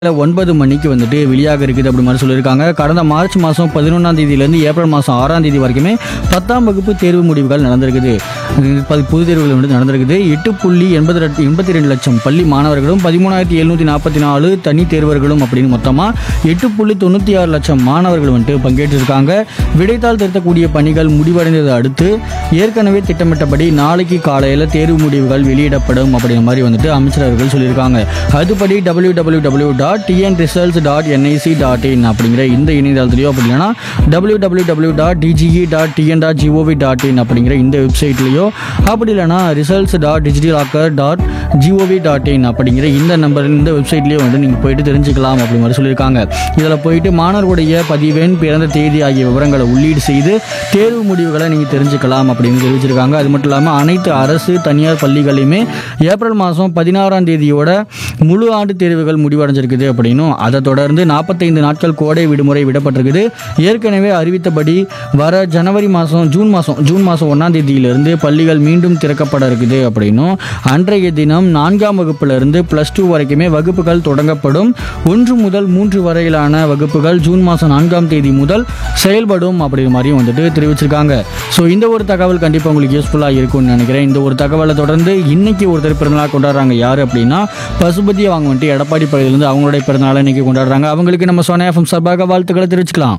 ஒன்பது மணிக்கு வந்துட்டு வெளியாக இருக்குது அப்படி மாதிரி சொல்லியிருக்காங்க கடந்த மார்ச் மாதம் பதினொன்றாம் தேதியிலேருந்து ஏப்ரல் மாதம் ஆறாம் தேதி வரைக்குமே பத்தாம் வகுப்பு தேர்வு முடிவுகள் நடந்திருக்குது பதி- பொது தேர்வுகள் வந்து நடந்திருக்குது எட்டு புள்ளி எண்பது ரெண்டு எண்பத்தி ரெண்டு லட்சம் பள்ளி மாணவர்களும் பதிமூணாயிரத்தி எழுநூற்றி நாற்பத்தி நாலு தனி தேர்வர்களும் அப்படின்னு மொத்தமாக எட்டு புள்ளி தொண்ணூற்றி ஆறு லட்சம் மாணவர்கள் வந்துட்டு பங்கேற்றிருக்காங்க விடைத்தாள் திருத்தக்கூடிய பணிகள் முடிவடைந்ததை அடுத்து ஏற்கனவே திட்டமிட்டபடி நாளைக்கு காலையில் தேர்வு முடிவுகள் வெளியிடப்படும் அப்படிங்கிற மாதிரி வந்துட்டு அமைச்சர் அவர்கள் சொல்லியிருக்காங்க அதுபடி W W W dot TN results dot NIC dot in அப்படிங்கிற இந்த இணையதளத்திலையோ அப்படி இல்லைன்னா W W W dot DGE dot TN dot GOV dot in அப்படிங்கிற இந்த வெப்சைட்லையோ அப்படி இல்லைன்னா results dot digital locker dot GOV dot in அப்படிங்கிற இந்த நம்பர் இந்த வெப்சைட்லேயே வந்து நீங்கள் போயிட்டு தெரிஞ்சுக்கலாம் அப்படி மாதிரி சொல்லியிருக்காங்க இதில் போயிட்டு மாணவர்களுடைய பதிவெண் பிறந்த தேதி ஆகிய விவரங்களை உள்ளீடு செய்து தேர்வு முடிவுகளை நீங்கள் தெரிஞ்சுக்கலாம் அப்படின்னு தெரிவிச்சிருக்காங்க அது மட்டும் இல்லாமல் அனைத்து அரசு தனியார் பள்ளிகளையுமே ஏப்ரல் மாதம் பதினாறாம் தேதியோட முழு ஆண்டு தேர்வுகள் முடிவடைஞ்சிருக்குது அப்படின்னும் அதை தொடர்ந்து நாற்பத்தைந்து நாட்கள் கோடை விடுமுறை விடப்பட்டிருக்குது ஏற்கனவே அறிவித்தபடி வர ஜனவரி மாதம் ஜூன் மாதம் ஜூன் மாதம் ஒன்றாம் தேதியிலிருந்து பள்ளிகள் மீண்டும் திறக்கப்பட இருக்குது அப்படின்னும் அன்றைய தினம் நான்காம் வகுப்பிலிருந்து ப்ளஸ் டூ வரைக்குமே வகுப்புகள் தொடங்கப்படும் ஒன்று முதல் மூன்று வரையிலான வகுப்புகள் ஜூன் மாதம் நான்காம் தேதி முதல் செயல்படும் அப்படிங்கிற மாதிரியும் வந்துட்டு தெரிவிச்சிருக்காங்க ஸோ இந்த ஒரு தகவல் கண்டிப்பாக உங்களுக்கு யூஸ்ஃபுல்லாக இருக்கும்னு நினைக்கிறேன் இந்த ஒரு தகவலை தொடர்ந்து இன்னைக்கு ஒருத்தர் பிறந்தநாள் கொண்டாடுறாங்க யார் அப்படின்னா பசுபதி அவங்க வந்துட்டு எடப்பாடி பகுதியிலேருந்து அவங்களுடைய பிறந்தநாளை இன்னைக்கு கொண்டாடுறாங்க அவங்களுக்கு நம்ம சோனா எஃப்எம் சார்பாக வாழ்த்துக்களை தெரிவிச்சுக்கலாம்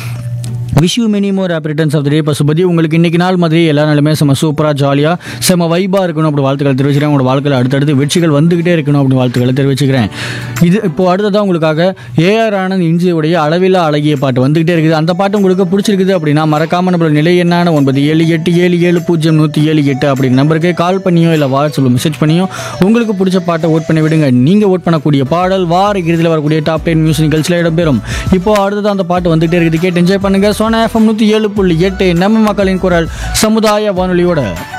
wish you many more happy returns of the day Pasupathi உங்களுக்கு இன்னைக்கு நாள் மாதிரி எல்லா நாளுமே செம்ம சூப்பராக ஜாலியாக செம்ம வைபாக இருக்கணும் அப்படி வாழ்த்துக்கள் தெரிவிச்சுக்கிறேன் உங்களோட வாழ்க்கையில் அடுத்தடுத்து வெற்றிகள் வந்துகிட்டே இருக்கணும் அப்படி வாழ்த்துக்களை தெரிவிச்சுக்கிறேன் இது இப்போ அடுத்ததான் உங்களுக்காக ஏஆர் ஆனந்த் இன்ஜியோடைய அளவில்லா அழகிய பாட்டு வந்துகிட்டே இருக்குது அந்த பாட்டு உங்களுக்கு பிடிச்சிருக்குது அப்படின்னா மறக்காம நம்மளோட நிலை என்னான ஒன்பது ஏழு எட்டு ஏழு ஏழு பூஜ்ஜியம் நூற்றி ஏழு எட்டு அப்படின்னு நம்பருக்கு கால் பண்ணியோ இல்லை வாட்ஸ்அப்பில் மெசேஜ் பண்ணியோ உங்களுக்கு பிடிச்ச பாட்டை ஓட் பண்ணி விடுங்க நீங்கள் ஓட் பண்ணக்கூடிய பாடல் வார இறுதியில் வரக்கூடிய டாப் டென் மியூசிக் நிகழ்ச்சியில் இடம்பெறும் இப்போ அடுத்தது அந்த பாட்டு வந்துகிட்டே இருக்குது கேட்டு என்ஜாய் பண்ணுங்க சோனா எஃப்எம் நூற்றி ஏழு புள்ளி எட்டு நம்ம மக்களின் குரல் சமுதாய வானொலியோட